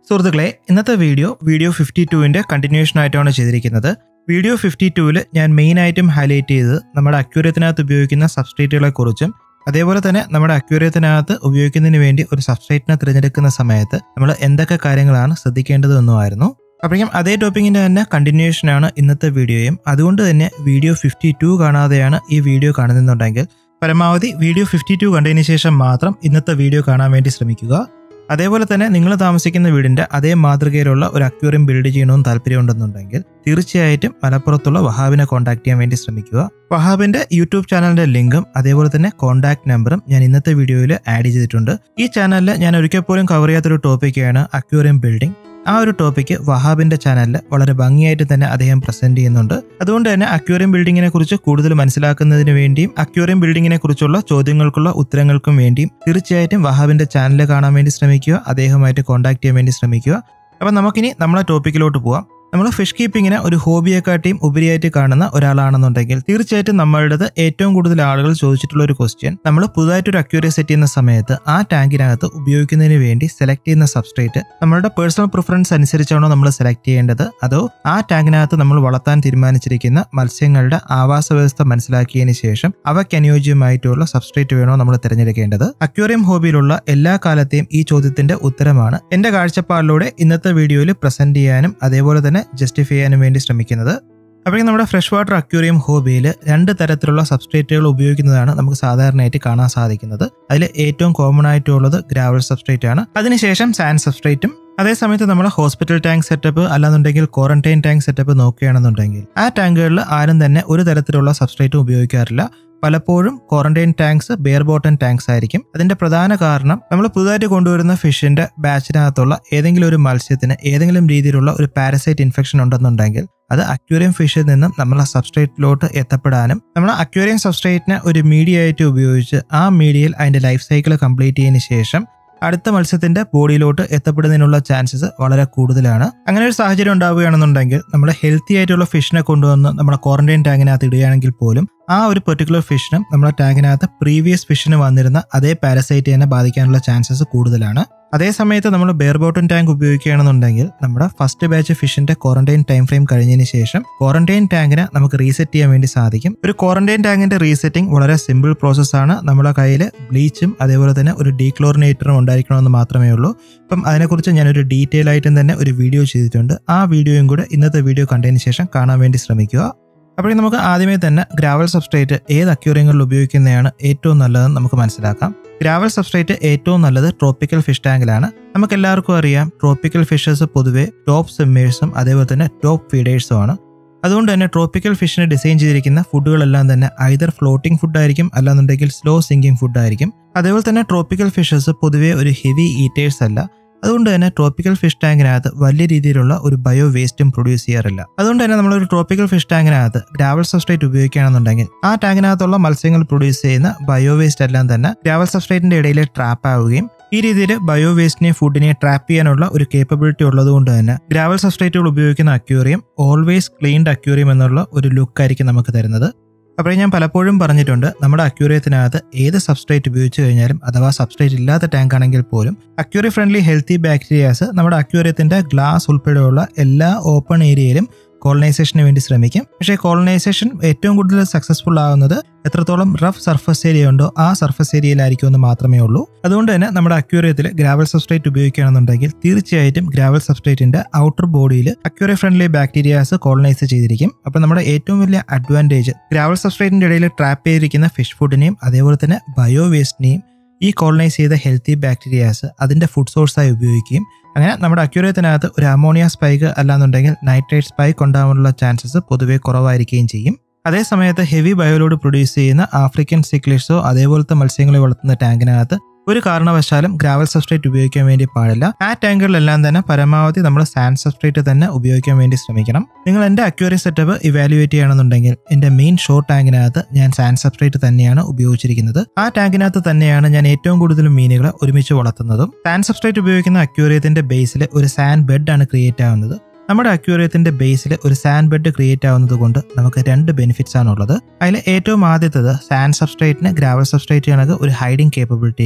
സുഹൃത്തുക്കളെ ഇന്നത്തെ video video fifty ടുവിൻ്റെ കണ്ടിന്യൂഷൻ ആയിട്ടാണ് ചെയ്തിരിക്കുന്നത് വീഡിയോ ഫിഫ്റ്റി ടുവിൽ ഞാൻ മെയിൻ ആയിട്ടും ഹൈലൈറ്റ് ചെയ്തത് നമ്മുടെ അക്യൂരത്തിനകത്ത് ഉപയോഗിക്കുന്ന സബ്സ്ട്രേറ്റുകളെ കുറിച്ചും അതേപോലെ തന്നെ നമ്മുടെ അക്യൂരത്തിനകത്ത് ഉപയോഗിക്കുന്നതിന് വേണ്ടി ഒരു സബ്സ്ട്രേറ്റിനെ തിരഞ്ഞെടുക്കുന്ന സമയത്ത് നമ്മൾ എന്തൊക്കെ കാര്യങ്ങളാണ് ശ്രദ്ധിക്കേണ്ടതെന്നുമായിരുന്നു അപ്പോഴേക്കും അതേ ടോപ്പിക്കിൻ്റെ തന്നെ കണ്ടിന്യൂഷനാണ് ഇന്നത്തെ വീഡിയോയും അതുകൊണ്ട് തന്നെ വീഡിയോ ഫിഫ്റ്റി ടു കാണാതെയാണ് ഈ വീഡിയോ കാണുന്നുണ്ടെങ്കിൽ പരമാവധി വീഡിയോ ഫിഫ്റ്റി ടു കണ്ടതിന് ശേഷം മാത്രം ഇന്നത്തെ വീഡിയോ കാണാൻ വേണ്ടി ശ്രമിക്കുക അതേപോലെ തന്നെ നിങ്ങൾ താമസിക്കുന്ന വീടിന്റെ അതേ മാതൃകയിലുള്ള ഒരു അക്യൂറിയം ബിൽഡ് ചെയ്യണമെന്ന് താല്പര്യമുണ്ടെന്നുണ്ടെങ്കിൽ തീർച്ചയായിട്ടും മലപ്പുറത്തുള്ള വഹാബിനെ കോൺടാക്ട് ചെയ്യാൻ വേണ്ടി ശ്രമിക്കുക വഹാബിന്റെ യൂട്യൂബ് ചാനലിന്റെ ലിങ്കും അതേപോലെ തന്നെ കോൺടാക്ട് നമ്പറും ഞാൻ ഇന്നത്തെ വീഡിയോയിൽ ആഡ് ചെയ്തിട്ടുണ്ട് ഈ ചാനലിൽ ഞാൻ ഒരിക്കൽ പോലും കവർ ചെയ്യാത്തൊരു ടോപ്പിക്കാണ് അക്യൂറിയം ബിൽഡിംഗ് ആ ഒരു ടോപ്പിക്ക് വഹാബിന്റെ ചാനലിൽ വളരെ ഭംഗിയായിട്ട് തന്നെ അദ്ദേഹം പ്രസന്റ് ചെയ്യുന്നുണ്ട് അതുകൊണ്ട് തന്നെ അക്യൂറിയം ബിൽഡിങ്ങിനെ കുറിച്ച് കൂടുതൽ മനസ്സിലാക്കുന്നതിന് വേണ്ടിയും അക്യൂറിയം ബിൽഡിങ്ങിനെ കുറിച്ചുള്ള ചോദ്യങ്ങൾക്കുള്ള ഉത്തരങ്ങൾക്കും വേണ്ടിയും തീർച്ചയായിട്ടും വഹാബിന്റെ ചാനൽ കാണാൻ വേണ്ടി ശ്രമിക്കുക അദ്ദേഹവുമായിട്ട് കോൺടാക്ട് ചെയ്യാൻ വേണ്ടി ശ്രമിക്കുക അപ്പം നമുക്കിനി നമ്മളെ ടോപ്പിക്കിലോട്ട് പോവാം നമ്മൾ ഫിഷ് കീപ്പിങ്ങിനെ ഒരു ഹോബിയെക്കാട്ടിയും ഉപരിയായിട്ട് കാണുന്ന ഒരാളാണെന്നുണ്ടെങ്കിൽ തീർച്ചയായിട്ടും നമ്മളുടേത് ഏറ്റവും കൂടുതൽ ആളുകൾ ചോദിച്ചിട്ടുള്ള ഒരു ക്വസ്റ്റ്യൻ നമ്മൾ പുതുതായിട്ട് ഒരു അക്യൂരിയ സെറ്റ് ചെയ്യുന്ന സമയത്ത് ആ ടാങ്കിനകത്ത് ഉപയോഗിക്കുന്നതിന് വേണ്ടി സെലക്ട് ചെയ്യുന്ന സബ്സ്ട്രേറ്റ് നമ്മളുടെ പേഴ്സണൽ പ്രിഫറൻസ് അനുസരിച്ചാണോ നമ്മൾ സെലക്ട് ചെയ്യേണ്ടത് അതോ ആ ടാങ്കിനകത്ത് നമ്മൾ വളർത്താൻ തീരുമാനിച്ചിരിക്കുന്ന മത്സ്യങ്ങളുടെ ആവാസ വ്യവസ്ഥ മനസ്സിലാക്കിയതിന് ശേഷം അവയ്ക്ക് അനുയോജ്യമായിട്ടുള്ള സബ്സ്ട്രേറ്റ് വേണോ നമ്മൾ തിരഞ്ഞെടുക്കേണ്ടത് അക്യൂറിയം ഹോബിയിലുള്ള എല്ലാ കാലത്തെയും ഈ ചോദ്യത്തിന്റെ ഉത്തരമാണ് എന്റെ കാഴ്ചപ്പാടിലൂടെ ഇന്നത്തെ വീഡിയോയിൽ പ്രസന്റ് ചെയ്യാനും അതേപോലെ തന്നെ ജസ്റ്റിഫൈ ചെയ്യാനും വേണ്ടി ശ്രമിക്കുന്നത് അപ്പോഴേക്കും നമ്മുടെ ഫ്രഷ് വാട്ടർ അക്യൂറിയം ഹോബിയിൽ രണ്ട് തരത്തിലുള്ള സബ്സ്ട്രേറ്റുകൾ ഉപയോഗിക്കുന്നതാണ് നമുക്ക് സാധാരണയായിട്ട് കാണാൻ സാധിക്കുന്നത് അതിൽ ഏറ്റവും കോമൺ ആയിട്ടുള്ളത് ഗ്രാവൽ സബ്സ്ട്രേറ്റ് ആണ് അതിനുശേഷം സാൻഡ് സബ്സ്ട്രേറ്റും അതേസമയത്ത് നമ്മൾ ഹോസ്പിറ്റൽ ടാങ്ക് സെറ്റപ്പ് അല്ലാന്നുണ്ടെങ്കിൽ ക്വാറന്റൈൻ ടാങ്ക് സെറ്റപ്പ് നോക്കുകയാണെന്നുണ്ടെങ്കിൽ ആ ടാങ്കുകളിൽ ആരും തന്നെ ഒരു തരത്തിലുള്ള സബ്സ്ട്രേറ്റും ഉപയോഗിക്കാറില്ല പലപ്പോഴും quarantine tanks bare bottom tanks ആയിരിക്കും അതിന്റെ പ്രധാന കാരണം നമ്മൾ പുതുതായിട്ട് കൊണ്ടുവരുന്ന ഫിഷിന്റെ ബാച്ചിനകത്തുള്ള ഏതെങ്കിലും ഒരു മത്സ്യത്തിന് ഏതെങ്കിലും രീതിയിലുള്ള ഒരു പാരസൈറ്റ് ഇൻഫെക്ഷൻ ഉണ്ടെന്നുണ്ടെങ്കിൽ അത് അക്യൂറിയം ഫിഷിൽ നിന്നും നമ്മളെ സബ്സ്ട്രേറ്റിലോട്ട് എത്തപ്പെടാനും നമ്മൾ അക്യൂറിയം സബ്സ്ട്രേറ്റിനെ ഒരു മീഡിയ ആയിട്ട് ഉപയോഗിച്ച് ആ മീഡിയയിൽ അതിന്റെ ലൈഫ് സൈക്കിൾ കംപ്ലീറ്റ് ചെയ്തതിന് ശേഷം അടുത്ത മത്സ്യത്തിന്റെ ബോഡിയിലോട്ട് എത്തപ്പെടുന്നതിനുള്ള ചാൻസസ് വളരെ കൂടുതലാണ് അങ്ങനെ ഒരു സാഹചര്യം ഉണ്ടാവുകയാണെന്നുണ്ടെങ്കിൽ നമ്മൾ ഹെൽത്തി ആയിട്ടുള്ള ഫിഷിനെ കൊണ്ടുവന്ന് നമ്മുടെ ക്വാറന്റൈൻ ടാങ്കിനകത്ത് ഇടുകയാണെങ്കിൽ പോലും ആ ഒരു പെർട്ടിക്കുലർ ഫിഷിനും നമ്മുടെ ടാങ്കിനകത്ത് പ്രീവിയസ് ഫിഷിന് വന്നിരുന്ന അതേ പാരസൈറ്റ് തന്നെ ബാധിക്കാനുള്ള ചാൻസസ് കൂടുതലാണ് അതേ സമയത്ത് നമ്മൾ ബെയർ ബോട്ടൺ ടാങ്ക് ഉപയോഗിക്കുകയാണെന്നുണ്ടെങ്കിൽ നമ്മുടെ ഫസ്റ്റ് ബാച്ച് ഫിഷിന്റെ ക്വാറന്റൈൻ ടൈം ഫ്രെയിം കഴിഞ്ഞതിന് ശേഷം ക്വാറന്റൈൻ ടാങ്കിനെ നമുക്ക് റീസെറ്റ് ചെയ്യാൻ വേണ്ടി സാധിക്കും ഒരു ക്വാറന്റൈൻ ടാങ്കിന്റെ റീസെറ്റിംഗ് വളരെ സിമ്പിൾ പ്രോസസ് ആണ് നമ്മുടെ കയ്യിൽ ബ്ലീച്ചും അതേപോലെ തന്നെ ഒരു ഡീക്ലോറിനേറ്ററും ഉണ്ടായിരിക്കണമെന്ന് മാത്രമേ ഉള്ളൂ അപ്പം അതിനെക്കുറിച്ച് ഞാനൊരു ഡീറ്റെയിൽ ആയിട്ടും തന്നെ ഒരു വീഡിയോ ചെയ്തിട്ടുണ്ട് ആ വീഡിയോയും കൂടെ ഇന്നത്തെ വീഡിയോ കണ്ടതിന് ശേഷം കാണാൻ വേണ്ടി ശ്രമിക്കുക അപ്പോഴേ നമുക്ക് ആദ്യമേ തന്നെ ഗ്രാവൽ സബ്സ്ട്രേറ്റ് ഏത് അക്യൂറിയങ്ങളിൽ ഉപയോഗിക്കുന്നതാണ് ഏറ്റവും നല്ലതെന്ന് നമുക്ക് മനസ്സിലാക്കാം ഗ്രാവൽ സബ്സ്ട്രേറ്റ് ഏറ്റവും നല്ലത് ട്രോപ്പിക്കൽ ഫിഷ് ടാങ്കിലാണ് നമുക്ക് എല്ലാവർക്കും അറിയാം ട്രോപ്പിക്കൽ ഫിഷസ് പൊതുവെ ടോപ്പ് സ്വിമ്മേഴ്സും അതേപോലെ തന്നെ ടോപ്പ് ഫീഡേഴ്സും ആണ് അതുകൊണ്ട് തന്നെ ട്രോപ്പിക്കൽ ഫിഷിന് ഡിസൈൻ ചെയ്തിരിക്കുന്ന ഫുഡുകളെല്ലാം തന്നെ ഐദർ ഫ്ലോട്ടിംഗ് ഫുഡ് ആയിരിക്കും അല്ലാന്നുണ്ടെങ്കിൽ സ്ലോ സിങ്കിങ് ഫുഡ് ആയിരിക്കും അതേപോലെ തന്നെ ട്രോപ്പിക്കൽ ഫിഷസ് പൊതുവെ ഒരു ഹെവി ഈറ്റേഴ്സ് അല്ല അതുകൊണ്ട് തന്നെ ട്രോപ്പിക്കൽ ഫിഷ് ടാങ്കിനകത്ത് വലിയ രീതിയിലുള്ള ഒരു ബയോ വേസ്റ്റും പ്രൊഡ്യൂസ് ചെയ്യാറില്ല അതുകൊണ്ട് തന്നെ നമ്മളൊരു ട്രോപ്പിക്കൽ ഫിഷ് ടാങ്കിനകത്ത് ഗ്രാവൽ സബ്സ്ട്രേറ്റ് ഉപയോഗിക്കുകയാണെന്നുണ്ടെങ്കിൽ ആ ടാങ്കിനകത്തുള്ള മത്സ്യങ്ങൾ പ്രൊഡ്യൂസ് ചെയ്യുന്ന ബയോ വേസ്റ്റ് എല്ലാം തന്നെ ഗ്രാവൽ സബ്സ്ട്രേറ്റിന്റെ ഇടയിൽ ട്രാപ്പ് ആവുകയും ഈ രീതിയിൽ ബയോ വേസ്റ്റിനെ ഫുഡിനെ ട്രാപ്പ് ചെയ്യാനുള്ള ഒരു കേപ്പബിലിറ്റി ഉള്ളതുകൊണ്ട് തന്നെ ഗ്രാവൽ സബ്സ്ട്രേറ്റുകൾ ഉപയോഗിക്കുന്ന അക്യൂറിയം ഓൾവേസ് ക്ലീൻഡ് അക്യൂറിയം എന്നുള്ള ഒരു ലുക്കായിരിക്കും നമുക്ക് തരുന്നത് അപ്പോൾ ഞാൻ പലപ്പോഴും പറഞ്ഞിട്ടുണ്ട് നമ്മുടെ അക്യൂറിയത്തിനകത്ത് ഏത് സബ്സ്ട്രേറ്റ് ഉപയോഗിച്ച് കഴിഞ്ഞാലും അഥവാ സബ്സ്ട്രേറ്റ് ഇല്ലാത്ത ടാങ്ക് ആണെങ്കിൽ പോലും അക്യൂറി ഫ്രണ്ട്ലി ഹെൽത്തി ബാക്ടീരിയാസ് നമ്മുടെ അക്യൂറിയത്തിന്റെ ഗ്ലാസ് ഉൾപ്പെടെയുള്ള എല്ലാ ഓപ്പൺ ഏരിയയിലും കോളനൈസേഷന് വേണ്ടി ശ്രമിക്കും പക്ഷേ കോളനൈസേഷൻ ഏറ്റവും കൂടുതൽ സക്സസ്ഫുൾ ആവുന്നത് എത്രത്തോളം റഫ് സർഫസ് ഏരിയ ഉണ്ടോ ആ സർഫസ് ഏരിയയിലായിരിക്കും എന്ന് മാത്രമേ ഉള്ളൂ അതുകൊണ്ട് തന്നെ നമ്മുടെ അക്യൂറിയത്തിൽ ഗ്രാവൽ സബ്സ്ട്രേറ്റ് ഉപയോഗിക്കുകയാണെന്നുണ്ടെങ്കിൽ തീർച്ചയായിട്ടും ഗ്രാവൽ സബ്സ്ട്രേറ്റിന്റെ ഔട്ടർ ബോഡിയിൽ അക്യൂറിയ ഫ്രണ്ട്ലി ബാക്ടീരിയാസ് കോളനൈസ് ചെയ്തിരിക്കും അപ്പോൾ നമ്മുടെ ഏറ്റവും വലിയ അഡ്വാൻറ്റേജ് ഗ്രാവൽ സബ്സ്ട്രേറ്റിന്റെ ഇടയിൽ ട്രാപ്പ് ചെയ്തിരിക്കുന്ന ഫിഷ് ഫുഡിനെയും അതേപോലെ തന്നെ ബയോ വേസ്റ്റിനെയും ഈ കോളനൈസ് ചെയ്ത ഹെൽത്തി ബാക്ടീരിയാസ് അതിന്റെ ഫുഡ് സോഴ്സായി ഉപയോഗിക്കുകയും അങ്ങനെ നമ്മുടെ അക്യൂറിയത്തിനകത്ത് ഒരു അമോണിയ സ്പൈക്ക് അല്ലാന്നുണ്ടെങ്കിൽ നൈട്രേറ്റ് സ്പൈക്ക് ഉണ്ടാവാനുള്ള ചാൻസസ് പൊതുവെ കുറവായിരിക്കുകയും ചെയ്യും അതേസമയത്ത് ഹെവി ബയോലോഡ് പ്രൊഡ്യൂസ് ചെയ്യുന്ന ആഫ്രിക്കൻ സിക്ലിഷോ അതേപോലത്തെ മത്സ്യങ്ങളെ വളർത്തുന്ന ടാങ്കിനകത്ത് ഒരു കാരണവശാലും ഗ്രാവൽ സബ്സ്ട്രേറ്റ് ഉപയോഗിക്കാൻ വേണ്ടി പാടില്ല ആ ടാങ്കുകളിലെല്ലാം തന്നെ പരമാവധി നമ്മൾ സാൻഡ് സബ്സ്ട്രേറ്റ് തന്നെ ഉപയോഗിക്കാൻ വേണ്ടി ശ്രമിക്കണം നിങ്ങൾ എൻ്റെ അക്യൂറി സെറ്റപ്പ് ഇവാലുവേറ്റ് ചെയ്യണമെന്നുണ്ടെങ്കിൽ എൻ്റെ മെയിൻ ഷോ ടാങ്കിനകത്ത് ഞാൻ സാൻഡ് സബ്സ്ട്രേറ്റ് തന്നെയാണ് ഉപയോഗിച്ചിരിക്കുന്നത് ആ ടാങ്കിനകത്ത് തന്നെയാണ് ഞാൻ ഏറ്റവും കൂടുതൽ മീനുകളെ ഒരുമിച്ച് വളർത്തുന്നതും സാൻഡ് സബ്സ്ട്രേറ്റ് ഉപയോഗിക്കുന്ന അക്യൂറിയത്തിന്റെ ബേസിൽ ഒരു സാൻഡ് ബെഡ് ആണ് ക്രിയേറ്റ് ആവുന്നത് നമ്മുടെ അക്യൂറിയത്തിന്റെ ബേസിൽ ഒരു സാൻഡ് ബെഡ് ക്രിയേറ്റ് ആവുന്നത് കൊണ്ട് നമുക്ക് രണ്ട് ബെനിഫിറ്റ്സ് ആണുള്ളത് അതിൽ ഏറ്റവും ആദ്യത്തത് സാൻഡ് സബ്സ്ട്രേറ്റിന് ഗ്രാവൽ സബ്സ്ട്രേറ്റ് കണക്ക് ഒരു ഹൈഡിങ് കേപ്പബിലിറ്റി ഇല്ല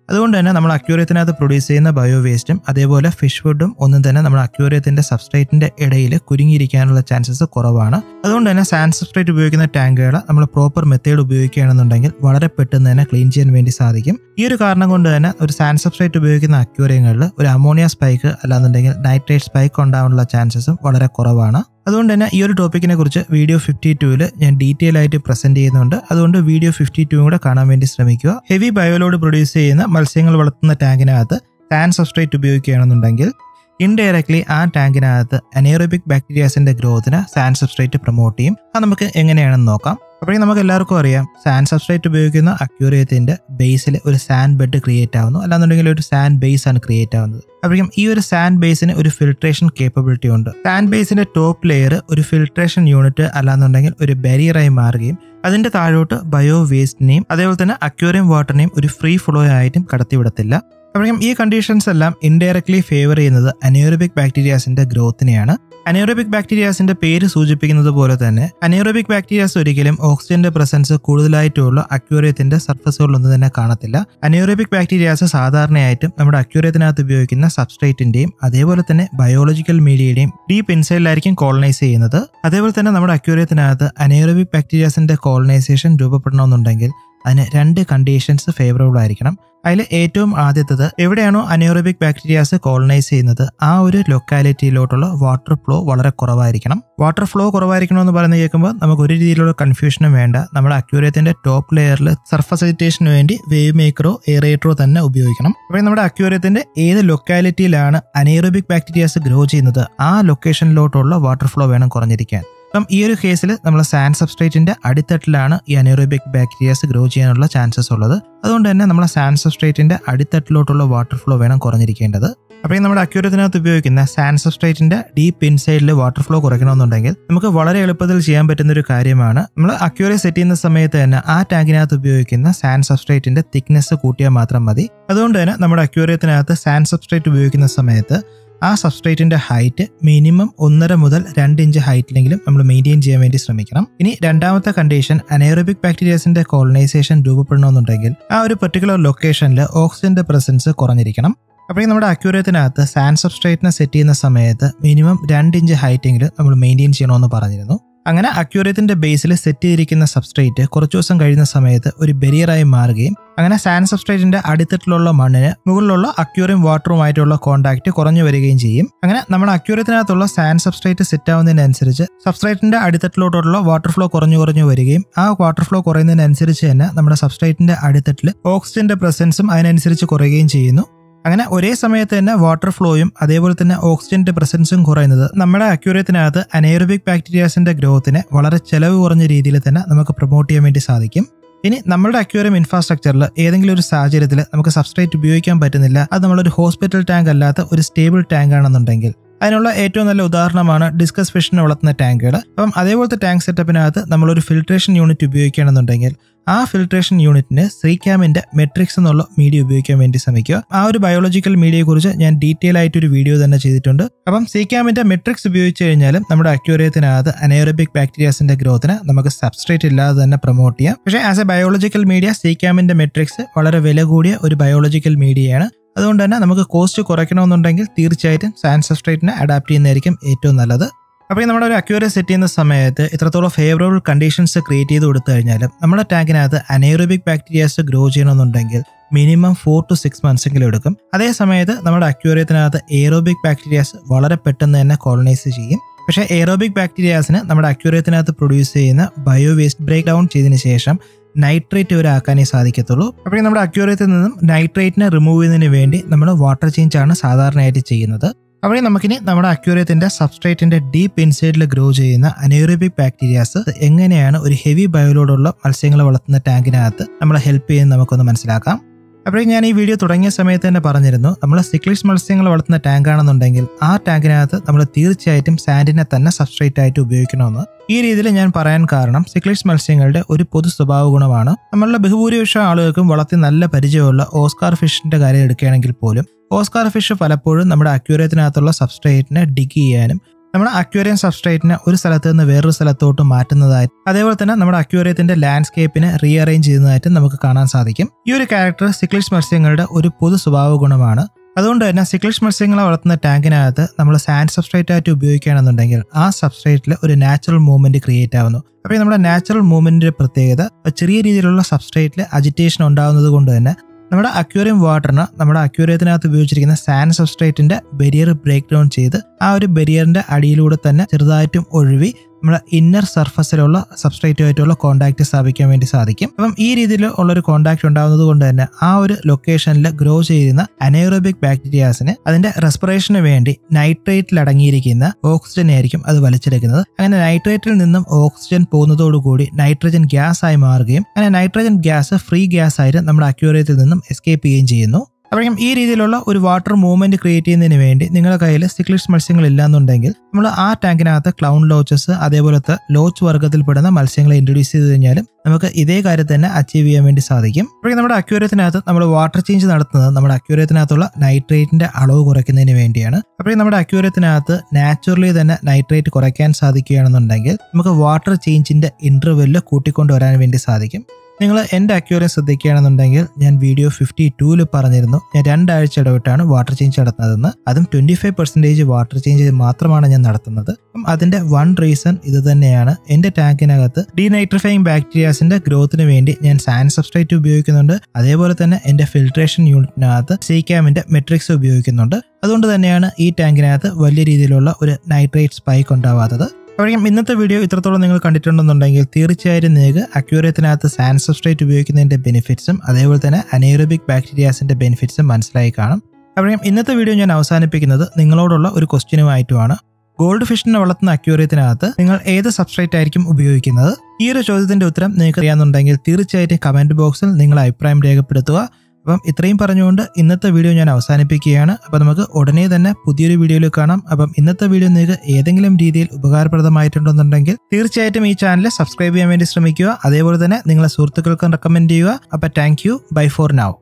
അതുകൊണ്ട് തന്നെ നമ്മൾ അക്യൂറിയത്തിനകത്ത് പ്രൊഡ്യൂസ് ചെയ്യുന്ന ബയോ വേസ്റ്റും അതേപോലെ ഫിഷ് ഫുഡും ഒന്നും തന്നെ നമ്മുടെ അക്യൂറിയത്തിന്റെ സബ്സ്ട്രേറ്റിന്റെ ഇടയിൽ കുരുങ്ങിയിരിക്കാനുള്ള ചാൻസസ് കുറവാണ് അതുകൊണ്ട് തന്നെ സാൻഡ് സബ്സ്ട്രേറ്റ് ഉപയോഗിക്കുന്ന ടാങ്കുകൾ നമ്മൾ പ്രോപ്പർ മെത്തേഡ് ഉപയോഗിക്കുകയാണെന്നുണ്ടെങ്കിൽ വളരെ പെട്ടെന്ന് തന്നെ ക്ലീൻ ചെയ്യാൻ വേണ്ടി സാധിക്കും ഈ ഒരു കാരണം കൊണ്ട് തന്നെ ഒരു സാൻഡ് സബ്സ്ട്രേറ്റ് ഉപയോഗിക്കുന്ന അക്യൂറിയങ്ങളിൽ ഒരു അമോണിയ സ്പൈക്ക് അല്ലാന്നുണ്ടെങ്കിൽ നൈട്രേറ്റ് സ്പൈക്ക് ഉണ്ടാവാനുള്ള ചാൻസസും വളരെ കുറവാണ് അതുകൊണ്ട് തന്നെ ഈ ഒരു ടോപ്പിക്കിനെ കുറിച്ച് വീഡിയോ ഫിഫ്റ്റി ടൂവിൽ ഞാൻ ഡീറ്റെയിൽ ആയിട്ട് പ്രസന്റ് ചെയ്യുന്നുണ്ട് അതുകൊണ്ട് വീഡിയോ ഫിഫ്റ്റി ടൂ കൂടെ കാണാൻ വേണ്ടി ശ്രമിക്കുക ഹെവി ബയോലോഡ് പ്രൊഡ്യൂസ് ചെയ്യുന്ന മത്സ്യങ്ങൾ വളർത്തുന്ന ടാങ്കിനകത്ത് സാൻഡ് സബ്സ്ട്രേറ്റ് ഉപയോഗിക്കുകയാണെന്നുണ്ടെങ്കിൽ ഇൻഡയറക്ട്ലി ആ ടാങ്കിനകത്ത് അനേറോബിക് ബാക്ടീരിയാസിന്റെ ഗ്രോത്തിന് സാൻഡ് സബ്സ്ട്രേറ്റ് പ്രൊമോട്ട് ചെയ്യും അത് നമുക്ക് എങ്ങനെയാണെന്ന് നോക്കാം അപ്പോഴേ നമുക്ക് എല്ലാവർക്കും അറിയാം സാൻഡ് സബ്സ്ട്രേറ്റ് ഉപയോഗിക്കുന്ന അക്യൂറിയത്തിന്റെ ബേസിൽ ഒരു സാൻഡ് ബെഡ് ക്രിയേറ്റ് ആവുന്നു അല്ലാന്നുണ്ടെങ്കിൽ ഒരു സാൻഡ് ബേസ് ആണ് ക്രിയേറ്റ് ആവുന്നത് അപ്പോഴേക്കും ഈ ഒരു സാൻഡ് ബേസിന് ഒരു ഫിൽട്രേഷൻ കേപ്പബിലിറ്റി ഉണ്ട് സാൻഡ് ബേസിന്റെ ടോപ്പ് ലെയർ ഒരു ഫിൽട്രേഷൻ യൂണിറ്റ് അല്ലാന്നുണ്ടെങ്കിൽ ഒരു ബാരിയറായി മാറുകയും അതിന്റെ താഴോട്ട് ബയോ വേസ്റ്റിനെയും അതേപോലെ തന്നെ അക്യൂറിയം വാട്ടറിനെയും ഒരു ഫ്രീ ഫ്ലോ ആയിട്ടും കടത്തിവിടത്തില്ല അപ്പോഴേക്കും ഈ കണ്ടീഷൻസ് എല്ലാം ഇൻഡയറക്ട്ലി ഫേവർ ചെയ്യുന്നത് അനേറോബിക് ബാക്ടീരിയാസിന്റെ ഗ്രോത്തിനെയാണ് അനേറോബിക് ബാക്ടീരിയാസിന്റെ പേര് സൂചിപ്പിക്കുന്നത് പോലെ തന്നെ അനേറോബിക് ബാക്ടീരിയാസ് ഒരിക്കലും ഓക്സിജന്റെ പ്രസൻസ് കൂടുതലായിട്ടുള്ള അക്യൂറിയത്തിന്റെ സർഫസുകളൊന്നും തന്നെ കാണത്തില്ല അനേറോബിക് ബാക്ടീരിയാസ് സാധാരണയായിട്ടും നമ്മുടെ അക്യൂറിയത്തിനകത്ത് ഉപയോഗിക്കുന്ന സബ്സ്ട്രേറ്റിന്റെയും അതേപോലെ തന്നെ ബയോളജിക്കൽ മീഡിയയുടെയും ഡീപ്പ് ഇൻസൈഡിലായിരിക്കും കോളനൈസ് ചെയ്യുന്നത് അതേപോലെ തന്നെ നമ്മുടെ അക്യൂറിയത്തിനകത്ത് അനേറോബിക് ബാക്ടീരിയാസിന്റെ കോളനൈസേഷൻ രൂപപ്പെടണമെന്നുണ്ടെങ്കിൽ അതിന് രണ്ട് കണ്ടീഷൻസ് ഫേവറബിൾ ആയിരിക്കണം അതിൽ ഏറ്റവും ആദ്യത്തത് എവിടെയാണോ അനേറോബിക് ബാക്ടീരിയാസ് കോളനൈസ് ചെയ്യുന്നത് ആ ഒരു ലൊക്കാലിറ്റിയിലോട്ടുള്ള വാട്ടർ ഫ്ലോ വളരെ കുറവായിരിക്കണം വാട്ടർ ഫ്ലോ കുറവായിരിക്കണം എന്ന് പറയുന്നത് കേൾക്കുമ്പോൾ നമുക്ക് ഒരു രീതിയിലുള്ള കൺഫ്യൂഷനും വേണ്ട നമ്മുടെ അക്യൂരിയത്തിന്റെ ടോപ്പ് ലെയറിൽ സർഫസൈറ്റേഷന് വേണ്ടി വേവ് മേക്കറോ എയറേറ്ററോ തന്നെ ഉപയോഗിക്കണം അപ്പോൾ നമ്മുടെ അക്യൂരിയത്തിന്റെ ഏത് ലൊക്കാലിറ്റിയിലാണ് അനേറോബിക് ബാക്ടീരിയാസ് ഗ്രോ ചെയ്യുന്നത് ആ ലൊക്കേഷനിലോട്ടുള്ള വാട്ടർ ഫ്ലോ വേണം കുറഞ്ഞിരിക്കാൻ അപ്പം ഈ ഒരു കേസിൽ നമ്മൾ സാൻഡ് സബ്സ്ട്രേറ്റിന്റെ അടിത്തട്ടിലാണ് ഈ അനേറോബിക് ബാക്ടീരിയാസ് ഗ്രോ ചെയ്യാനുള്ള ചാൻസസ് ഉള്ളത് അതുകൊണ്ട് തന്നെ നമ്മൾ സാൻഡ് സബ്സ്ട്രേറ്റിന്റെ അടിത്തട്ടിലോട്ടുള്ള വാട്ടർ ഫ്ലോ വേണം കുറഞ്ഞിരിക്കേണ്ടത് അപ്പോൾ ഈ നമ്മുടെ അക്യൂരത്തിനകത്ത് ഉപയോഗിക്കുന്ന സാൻഡ് സബ്സ്ട്രേറ്റിന്റെ ഡീപ്പ് ഇൻസൈഡിൽ വാട്ടർ ഫ്ലോ കുറയ്ക്കണമെന്നുണ്ടെങ്കിൽ നമുക്ക് വളരെ എളുപ്പത്തിൽ ചെയ്യാൻ പറ്റുന്ന ഒരു കാര്യമാണ് നമ്മൾ അക്യൂറിയ സെറ്റ് ചെയ്യുന്ന സമയത്ത് തന്നെ ആ ടാങ്കിനകത്ത് ഉപയോഗിക്കുന്ന സാൻഡ് സബ്സ്ട്രേറ്റിന്റെ തിക്നെസ് കൂട്ടിയാൽ മാത്രം മതി അതുകൊണ്ട് തന്നെ നമ്മുടെ അക്യൂറിയത്തിനകത്ത് സാൻഡ് സബ്സ്ട്രേറ്റ് ഉപയോഗിക്കുന്ന സമയത്ത് ആ സബ്സ്ട്രേറ്റിന്റെ ഹൈറ്റ് മിനിമം ഒന്നര മുതൽ രണ്ട് ഇഞ്ച് ഹൈറ്റിലെങ്കിലും നമ്മൾ മെയിൻറ്റെയിൻ ചെയ്യാൻ വേണ്ടി ശ്രമിക്കണം ഇനി രണ്ടാമത്തെ കണ്ടീഷൻ അനേറോബിക് ബാക്ടീരിയാസിന്റെ കോളനൈസേഷൻ രൂപപ്പെടണമെന്നുണ്ടെങ്കിൽ ആ ഒരു പെർട്ടിക്കുലർ ലൊക്കേഷനിൽ ഓക്സിജന്റെ പ്രസൻസ് കുറഞ്ഞിരിക്കണം അപ്പോൾ നമ്മുടെ അക്യൂറിയത്തിനകത്ത് സാൻഡ് സബ്സ്ട്രേറ്റിനെ സെറ്റ് ചെയ്യുന്ന സമയത്ത് മിനിമം രണ്ട് ഇഞ്ച് ഹൈറ്റെങ്കിലും നമ്മൾ മെയിൻറ്റെയിൻ ചെയ്യണമെന്ന് പറഞ്ഞിരുന്നു അങ്ങനെ അക്യൂറിയത്തിന്റെ ബേസിൽ സെറ്റ് ചെയ്തിരിക്കുന്ന സബ്സ്ട്രേറ്റ് കുറച്ചു ദിവസം കഴിയുന്ന സമയത്ത് ഒരു ബെരിയറായി മാറുകയും അങ്ങനെ സാൻഡ് സബ്സ്ട്രേറ്റിന്റെ അടിത്തട്ടിലുള്ള മണ്ണിന് മുകളിലുള്ള അക്യൂറിയം വാട്ടറുമായിട്ടുള്ള കോൺടാക്ട് കുറഞ്ഞു വരികയും ചെയ്യും അങ്ങനെ നമ്മുടെ അക്യൂറിയത്തിനകത്തുള്ള സാൻഡ് സബ്സ്ട്രേറ്റ് സെറ്റ് ആവുന്നതിനനുസരിച്ച് സബ്സ്ട്രേറ്റിന്റെ അടിത്തട്ടിലോട്ടുള്ള വാട്ടർ ഫ്ലോ കുറഞ്ഞു കുറഞ്ഞു വരികയും ആ വാട്ടർ ഫ്ലോ കുറയുന്നതിനനുസരിച്ച് തന്നെ നമ്മുടെ സബ്സ്ട്രേറ്റിന്റെ അടിത്തട്ടിൽ ഓക്സിജന്റെ പ്രസൻസും അതിനനുസരിച്ച് കുറയുകയും ചെയ്യുന്നു അങ്ങനെ ഒരേ സമയത്ത് തന്നെ വാട്ടർ ഫ്ലോയും അതേപോലെ തന്നെ ഓക്സിജന്റെ പ്രസൻസും കുറയുന്നത് നമ്മുടെ അക്യൂറിയത്തിനകത്ത് അനേറോബിക് ബാക്ടീരിയാസിന്റെ ഗ്രോത്തിനെ വളരെ ചെലവ് കുറഞ്ഞ രീതിയിൽ തന്നെ നമുക്ക് പ്രൊമോട്ട് ചെയ്യാൻ വേണ്ടി സാധിക്കും ഇനി നമ്മുടെ അക്യൂറിയം ഇൻഫ്രാസ്ട്രക്ചറിൽ ഏതെങ്കിലും ഒരു സാഹചര്യത്തിൽ നമുക്ക് സബ്സ്ട്രേറ്റ് ഉപയോഗിക്കാൻ പറ്റുന്നില്ല അത് നമ്മളൊരു ഹോസ്പിറ്റൽ ടാങ്ക് അല്ലാത്ത ഒരു സ്റ്റേബിൾ ടാങ്ക് ആണെന്നുണ്ടെങ്കിൽ അതിനുള്ള ഏറ്റവും നല്ല ഉദാഹരണമാണ് ഡിസ്കസ് ഫിഷിനെ വളർത്തുന്ന ടാങ്കുകൾ അപ്പം അതേപോലത്തെ ടാങ്ക് സെറ്റപ്പിനകത്ത് നമ്മളൊരു ഫിൽട്രേഷൻ യൂണിറ്റ് ഉപയോഗിക്കുകയാണെന്നുണ്ടെങ്കിൽ ആ ഫിൽട്രേഷൻ യൂണിറ്റിന് ശ്രീക്യാമിന്റെ മെട്രിക്സ് എന്നുള്ള മീഡിയ ഉപയോഗിക്കാൻ വേണ്ടി ശ്രമിക്കുക ആ ഒരു ബയോളജിക്കൽ മീഡിയയെ കുറിച്ച് ഞാൻ ഡീറ്റെയിൽ ആയിട്ട് ഒരു വീഡിയോ തന്നെ ചെയ്തിട്ടുണ്ട് അപ്പം സീക്യാമിന്റെ മെട്രിക്സ് ഉപയോഗിച്ച് കഴിഞ്ഞാലും നമ്മുടെ അക്യൂറിയത്തിനകത്ത് അനേറോബിക് ബാക്ടീരിയാസിന്റെ ഗ്രോത്തിന് നമുക്ക് സബ്സ്ട്രേറ്റ് ഇല്ലാതെ തന്നെ പ്രൊമോട്ട് ചെയ്യാം പക്ഷേ ആസ് എ ബയോളജിക്കൽ മീഡിയ സീക്യാമിന്റെ മെട്രിക്സ് വളരെ വില കൂടിയ ഒരു ബയോളജിക്കൽ മീഡിയയാണ് അതുകൊണ്ട് തന്നെ നമുക്ക് കോസ്റ്റ് കുറയ്ക്കണമെന്നുണ്ടെങ്കിൽ തീർച്ചയായിട്ടും സാൻഡ് സബ്സ്ട്രേറ്റിനെ അഡാപ്റ്റ് ചെയ്യുന്നതായിരിക്കും ഏറ്റവും നല്ലത് അപ്പോൾ നമ്മുടെ ഒരു അക്യൂറിയ സെറ്റ് ചെയ്യുന്ന സമയത്ത് ഇത്രത്തോളം ഫേവറബിൾ കണ്ടീഷൻസ് ക്രിയേറ്റ് ചെയ്ത് കൊടുത്തു കഴിഞ്ഞാലും നമ്മുടെ ടാങ്കിനകത്ത് അനേറോബിക് ബാക്ടീരിയാസ് ഗ്രോ ചെയ്യണമെന്നുണ്ടെങ്കിൽ minimum four to six months എങ്കിലും എടുക്കും അതേ സമയത്ത് നമ്മുടെ അക്യൂറിയത്തിനകത്ത് എയറോബിക് ബാക്ടീരിയാസ് വളരെ പെട്ടെന്ന് തന്നെ കോളനൈസ് ചെയ്യും പക്ഷേ എയറോബിക് ബാക്ടീരിയാസിന് നമ്മുടെ അക്യൂറിയത്തിനകത്ത് പ്രൊഡ്യൂസ് ചെയ്യുന്ന ബയോ വേസ്റ്റ് ബ്രേക്ക് ഡൗൺ ചെയ്തതിന് ശേഷം നൈട്രേറ്റ് വരെ ആക്കാനേ സാധിക്കത്തുള്ളൂ അപ്പോൾ നമ്മുടെ അക്യൂറിയത്തിൽ നിന്നും നൈട്രേറ്റിനെ റിമൂവ് ചെയ്യുന്നതിന് വേണ്ടി നമ്മൾ വാട്ടർ ചേഞ്ച് ആണ് സാധാരണയായിട്ട് ചെയ്യുന്നത് അവിടെ നമുക്കിനി നമ്മുടെ അക്യൂറിയത്തിന്റെ സബ്സ്ട്രേറ്റിന്റെ ഡീപ്പ് ഇൻസൈഡിൽ ഗ്രോ ചെയ്യുന്ന അനേറോബിക് ബാക്ടീരിയാസ് എങ്ങനെയാണ് ഒരു ഹെവി ബയോലോടുള്ള മത്സ്യങ്ങളെ വളർത്തുന്ന ടാങ്കിനകത്ത് നമ്മളെ ഹെൽപ്പ് ചെയ്യുന്നത് നമുക്കൊന്ന് മനസ്സിലാക്കാം അപ്പോൾ ഞാൻ ഈ വീഡിയോ തുടങ്ങിയ സമയത്ത് തന്നെ പറഞ്ഞിരുന്നു നമ്മൾ സിക്ലിഷ് മത്സ്യങ്ങൾ വളർത്തുന്ന ടാങ്ക് ആണെന്നുണ്ടെങ്കിൽ ആ ടാങ്കിനകത്ത് നമ്മൾ തീർച്ചയായിട്ടും സാൻഡിനെ തന്നെ സബ്സ്ട്രേറ്റ് ആയിട്ട് ഉപയോഗിക്കണമെന്ന് ഈ രീതിയിൽ ഞാൻ പറയാൻ കാരണം സിക്ലിഷ് മത്സ്യങ്ങളുടെ ഒരു പൊതു സ്വഭാവ ഗുണമാണ് നമ്മളുടെ ബഹുഭൂരിപക്ഷം ആളുകൾക്കും വളർത്തി നല്ല പരിചയമുള്ള ഓസ്കാർ ഫിഷിന്റെ കാര്യം എടുക്കുകയാണെങ്കിൽ പോലും ഓസ്കാർ ഫിഷ് പലപ്പോഴും നമ്മുടെ അക്യൂറിയത്തിനകത്തുള്ള സബ്സ്ട്രേറ്റിനെ ഡിഗ് ചെയ്യാനും നമ്മുടെ അക്വേറിയം സബ്സ്ട്രേറ്റിനെ ഒരു സ്ഥലത്ത് നിന്ന് വേറൊരു സ്ഥലത്തോട്ട് മാറ്റുന്നതായി അതേപോലെ തന്നെ നമ്മുടെ അക്വേറിയത്തിന്റെ ലാൻഡ്സ്കേപ്പിനെ റീഅറേഞ്ച് ചെയ്യുന്നതായിട്ട് നമുക്ക് കാണാൻ സാധിക്കും ഈ ഒരു ക്യാരക്ടർ സിക്ലിഷ് മത്സ്യങ്ങളുടെ ഒരു പൊതു സ്വഭാവ ഗുണമാണ് അതുകൊണ്ട് തന്നെ സിക്ലിഷ് മത്സ്യങ്ങളെ വളർത്തുന്ന ടാങ്കിനകത്ത് നമ്മൾ സാൻഡ് സബ്സ്ട്രേറ്റ് ആയിട്ട് ഉപയോഗിക്കുകയാണെന്നുണ്ടെങ്കിൽ ആ സബ്സ്ട്രേറ്റിൽ ഒരു നാച്ചുറൽ മൂവ്മെന്റ് ക്രിയേറ്റ് ആവുന്നു അപ്പോൾ നമ്മുടെ നാച്ചുറൽ മൂവ്മെന്റിന്റെ പ്രത്യേകത ചെറിയ രീതിയിലുള്ള സബ്സ്ട്രേറ്റിൽ അജിറ്റേഷൻ ഉണ്ടാകുന്നത് കൊണ്ട് തന്നെ നമ്മുടെ അക്വേറിയം വാട്ടറിന് നമ്മുടെ അക്വേറിയത്തിനകത്ത് ഉപയോഗിച്ചിരിക്കുന്ന സാൻഡ് സബ്സ്ട്രേറ്റിന്റെ ബെരിയർ ബ്രേക്ക് ഡൗൺ ചെയ്ത് ആ ഒരു ബെരിയറിന്റെ അടിയിലൂടെ തന്നെ ചെറുതായിട്ടും ഒഴുകി നമ്മുടെ ഇന്നർ സർഫസിലുള്ള സബ്സ്ട്രേറ്റുമായിട്ടുള്ള കോൺടാക്ട് സ്ഥാപിക്കാൻ വേണ്ടി സാധിക്കും അപ്പം ഈ രീതിയിൽ ഉള്ളൊരു കോൺടാക്ട് ഉണ്ടാകുന്നത് കൊണ്ട് തന്നെ ആ ഒരു ലൊക്കേഷനിൽ ഗ്രോ ചെയ്യുന്ന അനേറോബിക് ബാക്ടീരിയാസിന് അതിന്റെ റെസ്പിറേഷന് വേണ്ടി നൈട്രേറ്റിൽ അടങ്ങിയിരിക്കുന്ന ഓക്സിജൻ ആയിരിക്കും അത് വലിച്ചെടുക്കുന്നത് അങ്ങനെ നൈട്രേറ്റിൽ നിന്നും ഓക്സിജൻ പോകുന്നതോടുകൂടി നൈട്രജൻ ഗ്യാസ് ആയി മാറുകയും അങ്ങനെ നൈട്രജൻ ഗ്യാസ് ഫ്രീ ഗ്യാസ് ആയിട്ട് നമ്മുടെ അക്യൂറിയത്തിൽ നിന്നും എസ്കേപ്പ് ചെയ്യുകയും ചെയ്യുന്നു അപ്പോഴും ഈ രീതിയിലുള്ള ഒരു വാട്ടർ മൂവ്മെന്റ് ക്രിയേറ്റ് ചെയ്യുന്നതിന് വേണ്ടി നിങ്ങളുടെ കയ്യിൽ സിക്ലിഷ് മത്സ്യങ്ങൾ ഇല്ലാന്നുണ്ടെങ്കിൽ നമ്മൾ ആ ടാങ്കിനകത്ത് ക്ലൗൺ ലോച്ചസ് അതേപോലത്തെ ലോച്ച് വർഗ്ഗത്തിൽപ്പെടുന്ന മത്സ്യങ്ങളെ ഇൻട്രൊഡ്യൂസ് ചെയ്ത് കഴിഞ്ഞാലും നമുക്ക് ഇതേ കാര്യം തന്നെ അച്ചീവ് ചെയ്യാൻ വേണ്ടി സാധിക്കും അപ്പോൾ നമ്മുടെ അക്യൂരത്തിനകത്ത് നമ്മൾ വാട്ടർ ചേഞ്ച് നടത്തുന്നത് നമ്മുടെ അക്യൂരത്തിനകത്തുള്ള നൈട്രേറ്റിന്റെ അളവ് കുറയ്ക്കുന്നതിന് വേണ്ടിയാണ് അപ്പോൾ നമ്മുടെ അക്യൂരത്തിനകത്ത് നാച്ചുറലി തന്നെ നൈട്രേറ്റ് കുറയ്ക്കാൻ സാധിക്കുകയാണെന്നുണ്ടെങ്കിൽ നമുക്ക് വാട്ടർ ചേഞ്ചിന്റെ ഇന്റർവെല്ല് കൂട്ടിക്കൊണ്ടുവരാൻ വേണ്ടി സാധിക്കും നിങ്ങൾ എൻ്റെ അക്യൂറിയം ശ്രദ്ധിക്കുകയാണെന്നുണ്ടെങ്കിൽ ഞാൻ വീഡിയോ ഫിഫ്റ്റി ടൂവിൽ പറഞ്ഞിരുന്നു ഞാൻ രണ്ടാഴ്ച ഇടവിട്ടാണ് വാട്ടർ ചേഞ്ച് നടത്തുന്നതെന്ന് അതും twenty five percentage water change മാത്രമാണ് ഞാൻ നടത്തുന്നത് അപ്പം അതിൻ്റെ വൺ റീസൺ ഇത് തന്നെയാണ് എൻ്റെ ടാങ്കിനകത്ത് ഡീനൈട്രിഫൈങ് ബാക്ടീരിയാസിൻ്റെ ഗ്രോത്തിന് വേണ്ടി ഞാൻ സാൻഡ് സബ്സ്ട്രേറ്റ് ഉപയോഗിക്കുന്നുണ്ട് അതേപോലെ തന്നെ എൻ്റെ ഫിൽട്രേഷൻ യൂണിറ്റിനകത്ത് സീക്യാമിൻ്റെ മെട്രിക്സ് ഉപയോഗിക്കുന്നുണ്ട് അതുകൊണ്ട് തന്നെയാണ് ഈ ടാങ്കിനകത്ത് വലിയ രീതിയിലുള്ള ഒരു നൈട്രേറ്റ് സ്പൈക്ക് ഉണ്ടാവാത്തത് അപ്പോഴേക്കും ഇന്നത്തെ വീഡിയോ ഇത്രത്തോളം നിങ്ങൾ കണ്ടിട്ടുണ്ടെന്നുണ്ടെങ്കിൽ തീർച്ചയായും നിങ്ങൾക്ക് അക്യൂറിയത്തിനകത്ത് സാൻഡ് സബ്സ്ട്രേറ്റ് ഉപയോഗിക്കുന്നതിന്റെ ബെനിഫിറ്റ്സും അതേപോലെ തന്നെ അനേറോബിക് ബാക്ടീരിയാസിന്റെ ബെനിഫിറ്റ്സും മനസ്സിലായി കാണും അപ്പോഴേക്കും ഇന്നത്തെ വീഡിയോ ഞാൻ അവസാനിപ്പിക്കുന്നത് നിങ്ങളോടുള്ള ഒരു ക്വസ്റ്റ്യനുമായിട്ടുമാണ് ഗോൾഡ് ഫിഷിനെ വളർത്തുന്ന അക്യൂറിയത്തിനകത്ത് നിങ്ങൾ ഏത് സബ്സ്ട്രേറ്റ് ആയിരിക്കും ഉപയോഗിക്കുന്നത് ഈ ഒരു ചോദ്യത്തിന്റെ ഉത്തരം നിങ്ങൾക്ക് അറിയാമെന്നുണ്ടെങ്കിൽ തീർച്ചയായിട്ടും കമന്റ് ബോക്സിൽ നിങ്ങൾ അഭിപ്രായം രേഖപ്പെടുത്തുക അപ്പം ഇത്രയും പറഞ്ഞുകൊണ്ട് ഇന്നത്തെ വീഡിയോ ഞാൻ അവസാനിപ്പിക്കുകയാണ് അപ്പം നമുക്ക് ഉടനെ തന്നെ പുതിയൊരു വീഡിയോയിൽ കാണാം അപ്പം ഇന്നത്തെ വീഡിയോ നിങ്ങൾക്ക് ഏതെങ്കിലും രീതിയിൽ ഉപകാരപ്രദമായിട്ടുണ്ടെന്നുണ്ടെങ്കിൽ തീർച്ചയായിട്ടും ഈ ചാനൽ സബ്സ്ക്രൈബ് ചെയ്യാൻ വേണ്ടി ശ്രമിക്കുക അതേപോലെ തന്നെ നിങ്ങളെ സുഹൃത്തുക്കൾക്കും റെക്കമെൻഡ് ചെയ്യുക അപ്പം thank you bye for now